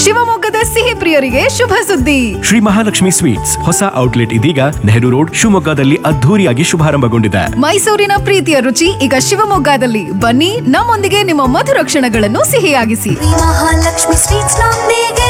ಶಿವಮೊಗ್ಗದ ಸಿಹಿ ಪ್ರಿಯರಿಗೆ ಶುಭ ಸುದ್ದಿ ಶ್ರೀ ಮಹಾಲಕ್ಷ್ಮಿ ಸ್ವೀಟ್ಸ್ ಹೊಸ ಔಟ್ಲೆಟ್ ಇದೀಗ ನೆಹರು ರೋಡ್ ಶಿವಮೊಗ್ಗದಲ್ಲಿ ಅದ್ಧೂರಿಯಾಗಿ ಶುಭಾರಂಭಗೊಂಡಿದೆ ಮೈಸೂರಿನ ಪ್ರೀತಿಯ ರುಚಿ ಈಗ ಶಿವಮೊಗ್ಗದಲ್ಲಿ ಬನ್ನಿ ನಮ್ಮೊಂದಿಗೆ ನಿಮ್ಮ ಮಧುರ ಕ್ಷಣಗಳನ್ನು ಸಿಹಿಯಾಗಿಸಿ ಮಹಾಲಕ್ಷ್ಮಿ ಸ್ವೀಟ್ಸ್ ನೊಂದಿಗೆ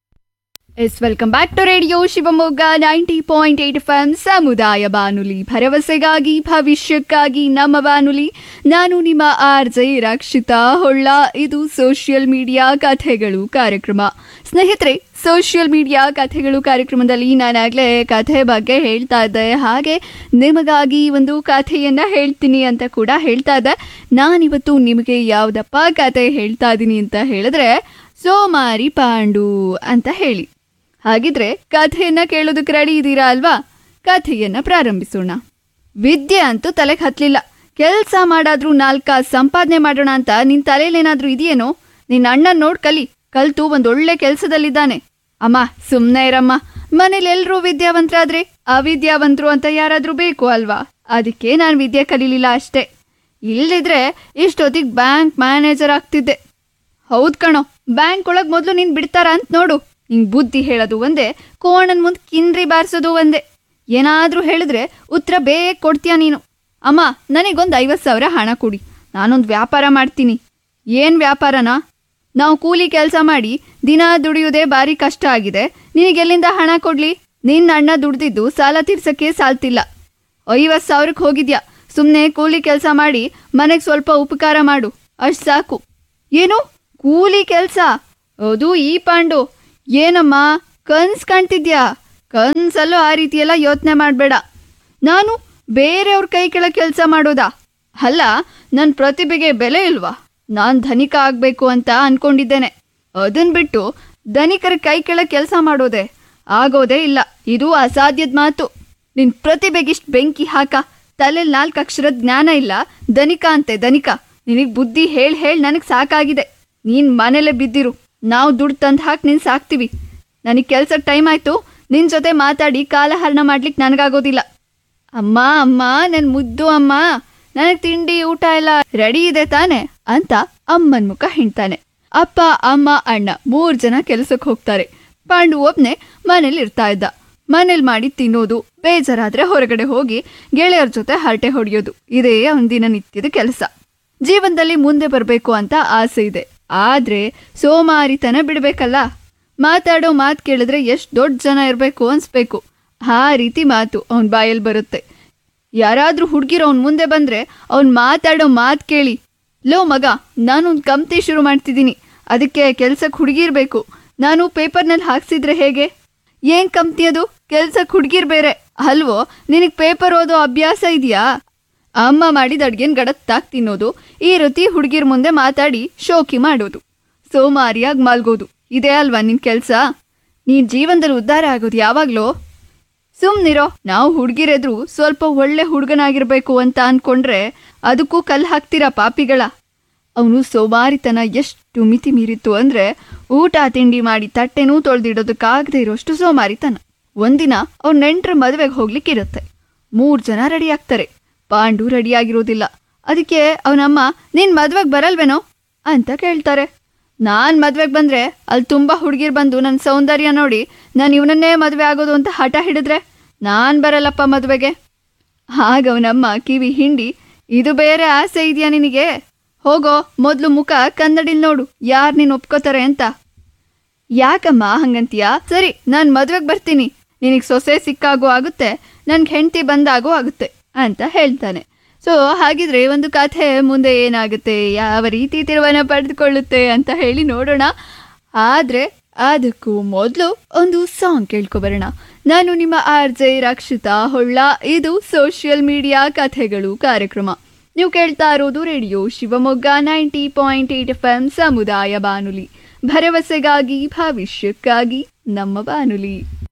yes welcome back to radio Shivamogga ninety point eight F M ಸಮುದಾಯ ಬಾನುಲಿ ಭರವಸೆಗಾಗಿ ಭವಿಷ್ಯಕ್ಕಾಗಿ ನಮ್ಮ ಬಾನುಲಿ ನಾನು ನಿಮ್ಮ ಆರ್ ಜೆ ರಕ್ಷಿತಾ ಹೊಳ್ಳ ಇದು ಸೋಷಿಯಲ್ ಮೀಡಿಯಾ ಕಥೆಗಳು ಕಾರ್ಯಕ್ರಮ ಸ್ನೇಹಿತರೆ ಸೋಷಿಯಲ್ ಮೀಡಿಯಾ ಕಥೆಗಳು ಕಾರ್ಯಕ್ರಮದಲ್ಲಿ ನಾನಾಗಲೇ ಕಥೆ ಬಗ್ಗೆ ಹೇಳ್ತಾ ಇದ್ದೆ ಹಾಗೆ ನಿಮಗಾಗಿ ಒಂದು ಕಥೆಯನ್ನು ಹೇಳ್ತೀನಿ ಅಂತ ಕೂಡ ಹೇಳ್ತಾ ಇದ್ದೆ ನಾನಿವತ್ತು ನಿಮಗೆ ಯಾವುದಪ್ಪ ಕಥೆ ಹೇಳ್ತಾ ಇದ್ದೀನಿ ಅಂತ ಹೇಳಿದ್ರೆ ಸೋಮಾರಿ ಪಾಂಡು ಅಂತ ಹೇಳಿ ಹಾಗಿದ್ರೆ ಕಥೆಯನ್ನ ಕೇಳೋದಕ್ಕೆ ರೆಡಿ ಇದ್ದೀರಾ ಅಲ್ವಾ ಕಥೆಯನ್ನ ಪ್ರಾರಂಭಿಸೋಣ ವಿದ್ಯೆ ಅಂತೂ ತಲೆಗೆ ಹತ್ಲಿಲ್ಲ ಕೆಲಸ ಮಾಡಾದ್ರೂ ನಾಲ್ಕ ಸಂಪಾದನೆ ಮಾಡೋಣ ಅಂತ ನಿನ್ ತಲೆಯಲ್ಲೇನಾದ್ರೂ ಇದೆಯೇನೋ ನಿನ್ನ ಅಣ್ಣನ್ ನೋಡ್ ಕಲಿ ಕಲ್ತು ಒಂದ್ ಒಳ್ಳೆ ಕೆಲ್ಸದಲ್ಲಿದ್ದಾನೆ ಅಮ್ಮ ಸುಮ್ನೆ ಇರಮ್ಮ ಮನೇಲಿ ಎಲ್ರೂ ವಿದ್ಯಾವಂತರಾದ್ರೆ ಅವಿದ್ಯಾವಂತರು ಅಂತ ಯಾರಾದ್ರೂ ಬೇಕು ಅಲ್ವಾ ಅದಕ್ಕೆ ನಾನು ವಿದ್ಯೆ ಕಲೀಲಿಲ್ಲ ಅಷ್ಟೇ ಇಲ್ದಿದ್ರೆ ಇಷ್ಟೊತ್ತಿಗೆ ಬ್ಯಾಂಕ್ ಮ್ಯಾನೇಜರ್ ಆಗ್ತಿದ್ದೆ ಹೌದ್ ಕಣೋ ಬ್ಯಾಂಕ್ ಒಳಗ್ ಮೊದಲು ನೀನ್ ಬಿಡ್ತಾರ ಅಂತ ನೋಡು ನಿಂಗ್ ಬುದ್ಧಿ ಹೇಳೋದು ಒಂದೇ ಕೋಣನ್ ಮುಂದ್ ಕಿಂದ್ರಿ ಬಾರಿಸೋದು ಒಂದೇ ಏನಾದ್ರೂ ಹೇಳಿದ್ರೆ ಉತ್ತರ ಬೇಗ ಕೊಡ್ತೀಯ ನೀನು ಅಮ್ಮ ನನಗೊಂದು ಐವತ್ತು ಸಾವಿರ ಹಣ ಕೊಡಿ ನಾನೊಂದು ವ್ಯಾಪಾರ ಮಾಡ್ತೀನಿ ಏನ್ ವ್ಯಾಪಾರನಾ ನಾವು ಕೂಲಿ ಕೆಲಸ ಮಾಡಿ ದಿನ ದುಡಿಯೋದೇ ಭಾರಿ ಕಷ್ಟ ಆಗಿದೆ ನಿನಗೆಲ್ಲಿಂದ ಹಣ ಕೊಡ್ಲಿ ನಿನ್ನ ಅಣ್ಣ ದುಡ್ದಿದ್ದು ಸಾಲ ತೀರ್ಸಕ್ಕೆ ಸಾಲ್ತಿಲ್ಲ ಐವತ್ತು ಸಾವಿರಕ್ಕೆ ಹೋಗಿದ್ಯಾ ಸುಮ್ಮನೆ ಕೂಲಿ ಕೆಲಸ ಮಾಡಿ ಮನೆಗೆ ಸ್ವಲ್ಪ ಉಪಕಾರ ಮಾಡು ಅಷ್ಟು ಸಾಕು ಏನು ಕೂಲಿ ಕೆಲಸ ಅದು ಈ ಪಾಂಡು ಏನಮ್ಮ ಕನ್ಸ್ ಕಾಣ್ತಿದ್ಯಾ ಕನ್ಸಲ್ಲೂ ಆ ರೀತಿಯೆಲ್ಲ ಯೋಚನೆ ಮಾಡಬೇಡ ನಾನು ಬೇರೆಯವ್ರ ಕೈ ಕೆಳಗೆ ಕೆಲಸ ಮಾಡೋದಾ ಅಲ್ಲ ನನ್ನ ಪ್ರತಿಭೆಗೆ ಬೆಲೆ ಇಲ್ವಾ ನಾನು ಧನಿಕ ಆಗಬೇಕು ಅಂತ ಅನ್ಕೊಂಡಿದ್ದೇನೆ ಅದನ್ ಬಿಟ್ಟು ಧನಿಕರ ಕೈ ಕೆಳಗೆ ಕೆಲಸ ಮಾಡೋದೆ ಆಗೋದೇ ಇಲ್ಲ ಇದು ಅಸಾಧ್ಯದ ಮಾತು ನಿನ್ ಪ್ರತಿಭೆಗಿಷ್ಟು ಬೆಂಕಿ ಹಾಕ ತಲೆಲ್ ನಾಲ್ಕು ಅಕ್ಷರದ ಜ್ಞಾನ ಇಲ್ಲ ಧನಿಕ ಅಂತೆ ಧನಿಕ ನಿನಗ್ ಬುದ್ಧಿ ಹೇಳ್ ಹೇಳ್ ನನಗ್ ಸಾಕಾಗಿದೆ ನೀನ್ ಮನೇಲೆ ಬಿದ್ದಿರು ನಾವು ದುಡ್ಡು ತಂದು ಹಾಕಿ ನಿನ್ ಸಾಕ್ತೀವಿ ನನಗೆ ಕೆಲ್ಸ ಟೈಮ್ ಆಯ್ತು ನಿನ್ ಜೊತೆ ಮಾತಾಡಿ ಕಾಲಹರಣ ಮಾಡ್ಲಿಕ್ಕೆ ನನಗಾಗೋದಿಲ್ಲ ಅಮ್ಮ ಅಮ್ಮ ನನ್ ಮುದ್ದು ಅಮ್ಮ ನನಗ್ ತಿಂಡಿ ಊಟ ಎಲ್ಲ ರೆಡಿ ಇದೆ ತಾನೆ ಅಂತ ಅಮ್ಮನ್ ಮುಖ ಹಿಂಡ್ತಾನೆ ಅಪ್ಪ ಅಮ್ಮ ಅಣ್ಣ ಮೂರ್ ಜನ ಕೆಲ್ಸಕ್ಕೆ ಹೋಗ್ತಾರೆ ಪಾಂಡು ಒಬ್ನೇ ಮನೇಲಿ ಇರ್ತಾ ಇದ್ದ ಮನೇಲಿ ಮಾಡಿ ತಿನ್ನೋದು ಬೇಜಾರಾದ್ರೆ ಹೊರಗಡೆ ಹೋಗಿ ಗೆಳೆಯರ ಜೊತೆ ಹರಟೆ ಹೊಡೆಯೋದು ಇದೇ ಅವನ ದಿನನಿತ್ಯದ ಕೆಲಸ ಜೀವನದಲ್ಲಿ ಮುಂದೆ ಬರಬೇಕು ಅಂತ ಆಸೆ ಇದೆ ಆದ್ರೆ ಸೋಮಾರಿತನ ಬಿಡ್ಬೇಕಲ್ಲ ಮಾತಾಡೋ ಮಾತು ಕೇಳಿದ್ರೆ ಎಷ್ಟು ದೊಡ್ಡ ಜನ ಇರಬೇಕು ಅನ್ಸ್ಬೇಕು ಆ ರೀತಿ ಮಾತು ಅವನ ಬಾಯಲ್ಲಿ ಬರುತ್ತೆ ಯಾರಾದ್ರೂ ಹುಡುಗಿರು ಅವ್ನ ಮುಂದೆ ಬಂದ್ರೆ ಅವ್ನ್ ಮಾತಾಡೋ ಮಾತು ಕೇಳಿ ಲೋ ಮಗ ನಾನೊಂದು ಕಂಪ್ನಿ ಶುರು ಮಾಡ್ತಿದ್ದೀನಿ ಅದಕ್ಕೆ ಕೆಲ್ಸಕ್ಕೆ ಹುಡುಗಿರ್ಬೇಕು ನಾನು ಪೇಪರ್ನಲ್ಲಿ ಹಾಕ್ಸಿದ್ರೆ ಹೇಗೆ ಏನ್ ಕಂಪ್ನಿ ಅದು ಕೆಲ್ಸಕ್ಕೆ ಹುಡುಗಿರ್ ಬೇರೆ ಅಲ್ವೋ ನಿನಗೆ ಪೇಪರ್ ಓದೋ ಅಭ್ಯಾಸ ಇದೆಯಾ ಅಮ್ಮ ಮಾಡಿದ ಅಡ್ಗೆನ್ ಗಡತ್ತಾಗಿ ತಿನ್ನೋದು ಈ ರೀತಿ ಹುಡುಗಿರ್ ಮುಂದೆ ಮಾತಾಡಿ ಶೋಕಿ ಮಾಡೋದು ಸೋಮಾರಿಯಾಗಿ ಮಲ್ಗೋದು ಇದೇ ಅಲ್ವಾ ನಿನ್ ಕೆಲ್ಸ ನೀನ್ ಜೀವನದಲ್ಲಿ ಉದ್ಧಾರ ಆಗೋದು ಯಾವಾಗ್ಲೋ ಸುಮ್ನಿರೋ ನಾವು ಹುಡುಗಿರೆದ್ರು ಸ್ವಲ್ಪ ಒಳ್ಳೆ ಹುಡುಗನಾಗಿರ್ಬೇಕು ಅಂತ ಅನ್ಕೊಂಡ್ರೆ ಅದಕ್ಕೂ ಕಲ್ಲು ಹಾಕ್ತೀರಾ ಪಾಪಿಗಳ ಅವನು ಸೋಮಾರಿತನ ಎಷ್ಟು ಮಿತಿ ಮೀರಿತ್ತು ಅಂದ್ರೆ ಊಟ ತಿಂಡಿ ಮಾಡಿ ತಟ್ಟೆನೂ ತೊಳೆದಿಡೋದಕ್ಕಾಗದೆ ಇರೋಷ್ಟು ಸೋಮಾರಿತನ ಒಂದಿನ ಅವ್ನ ನೆಂಟ್ರ ಮದುವೆಗೆ ಹೋಗ್ಲಿಕ್ಕಿರುತ್ತೆ ಮೂರ್ ಜನ ರೆಡಿ ಆಗ್ತಾರೆ ಪಾಂಡು ರೆಡಿಯಾಗಿರೋದಿಲ್ಲ ಅದಕ್ಕೆ ಅವನಮ್ಮ ನಿನ್ ಮದ್ವೆಗೆ ಬರಲ್ವೇನೋ ಅಂತ ಕೇಳ್ತಾರೆ ನಾನ್ ಮದ್ವೆಗೆ ಬಂದ್ರೆ ಅಲ್ಲಿ ತುಂಬಾ ಹುಡುಗಿರ್ ಬಂದು ನನ್ನ ಸೌಂದರ್ಯ ನೋಡಿ ನಾನು ಇವನನ್ನೇ ಮದ್ವೆ ಆಗೋದು ಅಂತ ಹಠ ಹಿಡಿದ್ರೆ ನಾನ್ ಬರಲ್ಲಪ್ಪ ಮದ್ವೆಗೆ ಆಗ ಅವನಮ್ಮ ಕಿವಿ ಹಿಂಡಿ ಇದು ಬೇರೆ ಆಸೆ ಇದೆಯಾ ನಿನಗೆ ಹೋಗೋ ಮೊದ್ಲು ಮುಖ ಕನ್ನಡಿಲ್ ನೋಡು ಯಾರು ನೀನು ಒಪ್ಕೋತಾರೆ ಅಂತ ಯಾಕಮ್ಮ ಹಂಗಂತೀಯ ಸರಿ ನಾನು ಮದ್ವೆಗೆ ಬರ್ತೀನಿ ನಿನಗೆ ಸೊಸೆ ಸಿಕ್ಕಾಗೂ ಆಗುತ್ತೆ ನನ್ಗೆ ಹೆಂಡತಿ ಬಂದಾಗೂ ಆಗುತ್ತೆ ಅಂತ ಹೇಳ್ತಾನೆ ಸೊ ಹಾಗಿದ್ರೆ ಒಂದು ಕಥೆ ಮುಂದೆ ಏನಾಗುತ್ತೆ ಯಾವ ರೀತಿ ತಿರುವನ್ನ ಪಡೆದುಕೊಳ್ಳುತ್ತೆ ಅಂತ ಹೇಳಿ ನೋಡೋಣ ಆದರೆ ಅದಕ್ಕೂ ಮೊದಲು ಒಂದು ಸಾಂಗ್ ಕೇಳ್ಕೊಬರೋಣ ನಾನು ನಿಮ್ಮ ಆರ್ ಜೆ ರಕ್ಷಿತಾ ಹೊಳ್ಳ ಇದು ಸೋಷಿಯಲ್ ಮೀಡಿಯಾ ಕಥೆಗಳು ಕಾರ್ಯಕ್ರಮ ನೀವು ಕೇಳ್ತಾ ಇರೋದು radio Shivamogga ninety point eight F M ಸಮುದಾಯ ಬಾನುಲಿ ಭರವಸೆಗಾಗಿ ಭವಿಷ್ಯಕ್ಕಾಗಿ ನಮ್ಮ ಬಾನುಲಿ